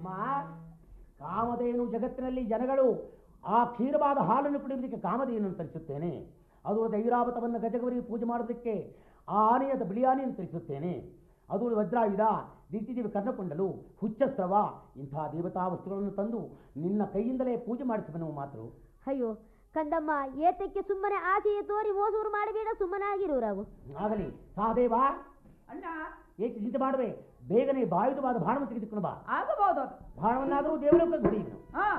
ಅಮ್ಮ ಕಾಮಧೇನು ಜಗತ್ತಿನಲ್ಲಿ ಜನಗಳು ಆ ಕ್ಷೀರವಾದ ಹಾಲನ್ನು ಕುಡಿಯೋದಕ್ಕೆ ಕಾಮಧೇನು ತರಿಸುತ್ತೇನೆ ಅದು ಐರಾವತವನ್ನು ಗಜಗವರಿಗೆ ಪೂಜೆ ಮಾಡೋದಕ್ಕೆ ಆ ಆನೆಯದ ಬಿಳಿ ಆನೆಯನ್ನು ತರಿಸುತ್ತೇನೆ ಅದು ವಜ್ರಾಯುಧ ದಿಟ್ಟಿದೇವಿ ಕರ್ಣಕೊಂಡಲು ಹುಚ್ಚಸ್ತ್ರವ ಇಂಥ ದೇವತಾ ವಸ್ತುಗಳನ್ನು ತಂದು ನಿನ್ನ ಕೈಯಿಂದಲೇ ಪೂಜೆ ಮಾಡಿಸುವನು ಮಾತ್ರ ಅಯ್ಯೋ ಕಂದಮ್ಮ ಏತಕ್ಕೆ ಸುಮ್ಮನೆ ಆಸೆಯೇ ತೋರಿ ಮೋಸೂರು ಮಾಡಬೇಡ ಸುಮ್ಮನೆ ಆಗಿರು ರಾವು ಆಗಲಿ ಸಹದೇವ ಅಣ್ಣ ಏಕೆ ಚಿಂತೆ ಮಾಡುವೆ ಬೇಗನೆ ಬಾಯುಧವಾದ ಬಾಣವನ್ನು ತೆಗೆದುಕೊಂಡು ಬಾ ಆಗಬಹುದು ಬಾಣವನ್ನಾದರೂ ದೇವರ ಗುಡಿ ಹಾ